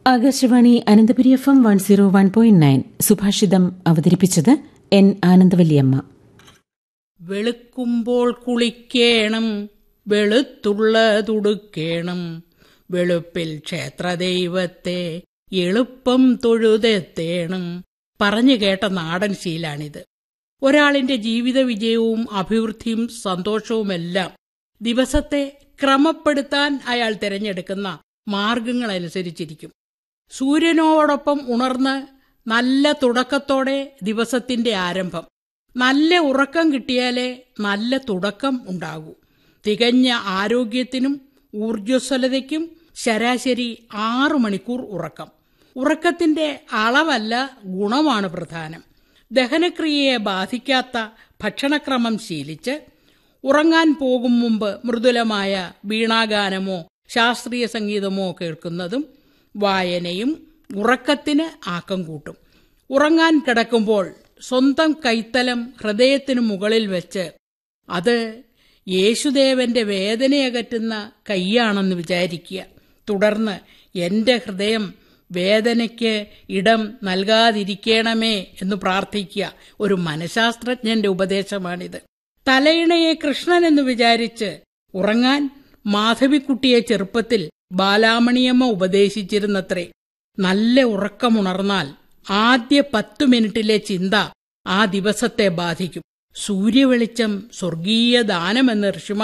Akashvani Ananthapuri F M one zero one point nine Subhashitam അവതരിപ്പിച്ചത് N ആനന്ദവല്ലിയമ്മ വെളുക്കുമ്പോൾ കുളിക്കേണം വെളുത്തുള്ളതുടുക്കേണം വെളുപ്പിൽ ക്ഷേത്രദൈവത്തെ എളുപ്പം തൊഴുതെത്തേണം പറഞ്ഞു കേട്ട നാടൻ ശീലാണിത് ഒരാളിന്റെ ജീവിത വിജയവും അഭിവൃദ്ധിയും സന്തോഷവുമെല്ലാം ദിവസത്തെ ക്രമപ്പെടുത്താൻ അയാൾ തിരഞ്ഞെടുക്കുന്ന മാർഗങ്ങളനുസരിച്ചിരിക്കും സൂര്യനോടൊപ്പം ഉണർന്ന് നല്ല തുടക്കത്തോടെ ദിവസത്തിന്റെ ആരംഭം നല്ല ഉറക്കം കിട്ടിയാലേ നല്ല തുടക്കം ഉണ്ടാകൂ തികഞ്ഞ ആരോഗ്യത്തിനും ഊർജ്ജസ്വലതയ്ക്കും ശരാശരി ആറു മണിക്കൂർ ഉറക്കം ഉറക്കത്തിന്റെ അളവല്ല ഗുണമാണ് പ്രധാനം ദഹനക്രിയയെ ബാധിക്കാത്ത ഭക്ഷണക്രമം ശീലിച്ച് ഉറങ്ങാൻ പോകും മുമ്പ് മൃദുലമായ വീണാഗാനമോ ശാസ്ത്രീയ സംഗീതമോ കേൾക്കുന്നതും വായനയും ഉറക്കത്തിന് ആക്കം കൂട്ടും ഉറങ്ങാൻ കിടക്കുമ്പോൾ സ്വന്തം കൈത്തലം ഹൃദയത്തിനു മുകളിൽ വെച്ച് അത് യേശുദേവന്റെ വേദനയകറ്റുന്ന കൈയാണെന്ന് വിചാരിക്കുക തുടർന്ന് എന്റെ ഹൃദയം വേദനയ്ക്ക് ഇടം നൽകാതിരിക്കണമേ എന്ന് പ്രാർത്ഥിക്കുക ഒരു മനഃശാസ്ത്രജ്ഞന്റെ ഉപദേശമാണിത് തലയിണയെ കൃഷ്ണൻ എന്ന് വിചാരിച്ച് ഉറങ്ങാൻ മാധവിക്കുട്ടിയെ ചെറുപ്പത്തിൽ ബാലാമണിയമ്മ ഉപദേശിച്ചിരുന്നത്രേ നല്ല ഉറക്കമുണർന്നാൽ ആദ്യ പത്തു മിനിറ്റിലെ ചിന്ത ആ ദിവസത്തെ ബാധിക്കും സൂര്യവെളിച്ചം സ്വർഗീയ ദാനമെന്ന് ഋഷിമാർ